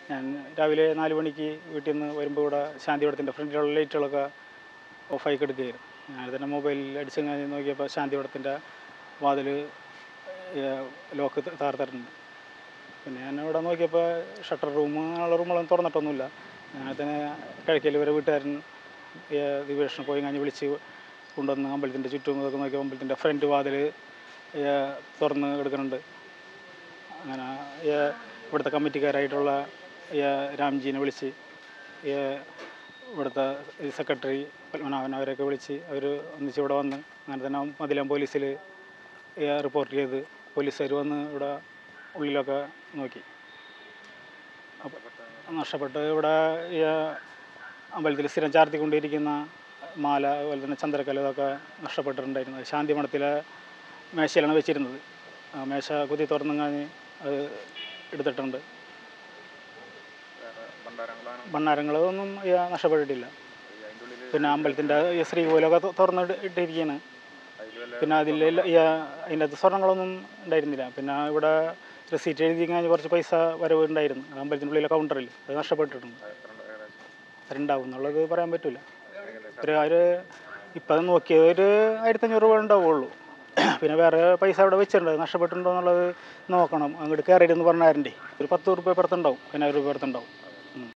ഞാൻ രാവിലെ നാല് മണിക്ക് വീട്ടിൽ നിന്ന് വരുമ്പോൾ ഇവിടെ ശാന്തിപടത്തിൻ്റെ ഫ്രണ്ടിലുള്ള ലൈറ്റുകളൊക്കെ ഓഫായി കിടക്കുകയായിരുന്നു ഞാൻ തന്നെ മൊബൈലിൽ അടിച്ചു കഴിഞ്ഞ് നോക്കിയപ്പോൾ ശാന്തിപടത്തിൻ്റെ വാതിൽ ലോക്ക് താർത്തിട്ടുണ്ട് പിന്നെ ഞാൻ ഇവിടെ നോക്കിയപ്പോൾ ഷട്ടർ റൂം അങ്ങനെയുള്ള റൂമുകളൊന്നും തുറന്നിട്ടൊന്നുമില്ല ഞാൻ തന്നെ കിഴക്കയിൽ വരെ വീട്ടുകാരൻ ദിവീക്ഷണം പോയി കഴിഞ്ഞ് വിളിച്ച് കൊണ്ടുവന്ന് അമ്പലത്തിൻ്റെ ചുറ്റും ഇതൊക്കെ നോക്കിയപ്പോൾ അമ്പലത്തിൻ്റെ ഫ്രണ്ട് വാതിൽ തുറന്ന് എടുക്കുന്നുണ്ട് അങ്ങനെ ഏ, ഇവിടുത്തെ കമ്മിറ്റിക്കാരായിട്ടുള്ള ഏ, രാംജീനെ വിളിച്ച് ഏ, ഇവിടുത്തെ സെക്രട്ടറി പത്മനാഭൻ അവരെയൊക്കെ വിളിച്ച് അവർ ഒന്നിച്ച് ഇവിടെ വന്ന് അങ്ങനെ തന്നെ മതിലാം പോലീസിൽ റിപ്പോർട്ട് ചെയ്ത് പോലീസുകാർ വന്ന് ഇവിടെ ഉള്ളിലൊക്കെ നോക്കി അപ്പോൾ നഷ്ടപ്പെട്ട് ഇവിടെ ഈ അമ്പലത്തിൽ സ്ഥിരം ചാർത്തിക്കൊണ്ടിരിക്കുന്ന മാല അതുപോലെ തന്നെ ചന്ദ്രക്കല ഇതൊക്കെ നഷ്ടപ്പെട്ടിട്ടുണ്ടായിരുന്നു അത് ശാന്തി മഠത്തിലെ മേശയിലാണ് വെച്ചിരുന്നത് ആ മേശ കുത്തി തുറന്നു കഴിഞ്ഞ് അത് എടുത്തിട്ടുണ്ട് വേറെ ഭണ്ഡാരങ്ങളാണ് ഭണ്ണാരങ്ങളൊന്നും ഈ നഷ്ടപ്പെട്ടിട്ടില്ല ഈ അതിൻ്റെ ഉള്ളിൽ പിന്നെ അമ്പലത്തിൻ്റെ ഈ ശ്രീകോലൊക്കെ തു- തുറന്ന് ഇട്ട് ഇട്ടിരിക്കുകയാണ് അതിൽ വല്ല പിന്നെ അതിൽ ഈ അതിൻ്റെ അകത്ത് സ്വർണ്ണങ്ങളൊന്നും ഉണ്ടായിരുന്നില്ല പിന്നെ ഇവിടെ റെസീറ്റ് എഴുതി കഴിഞ്ഞ് കുറച്ച് പൈസ വരവ് ഉണ്ടായിരുന്നു അത് അമ്പലത്തിൻ്റെ ഉള്ളിലെ കൗണ്ടറിൽ അത് നഷ്ടപ്പെട്ടിട്ടുണ്ട് എത്ര ഉണ്ട് ഏകദേശം അതുണ്ടാവും എന്നുള്ളത് പറയാൻ പറ്റില്ല ഏകദേശം ഒരു ഒരു ഇപ്പം നോക്കിയത് ഒരു ആയിരത്തഞ്ഞൂറ് രൂപ ഉണ്ടാവുള്ളൂ പിന്നെ വേറെ പൈസ അവിടെ വെച്ചിട്ടുണ്ട് അത് നഷ്ടപ്പെട്ടിട്ടുണ്ടോ എന്നുള്ളത് നോക്കണം അങ്ങോട്ട് കയറിയിരുന്ന് പറഞ്ഞാരൻ്റെ ഒരു പത്ത് റുപ്യ പുറത്തുണ്ടാവും പതിനായിരം രൂപ പുറത്തുണ്ടാവും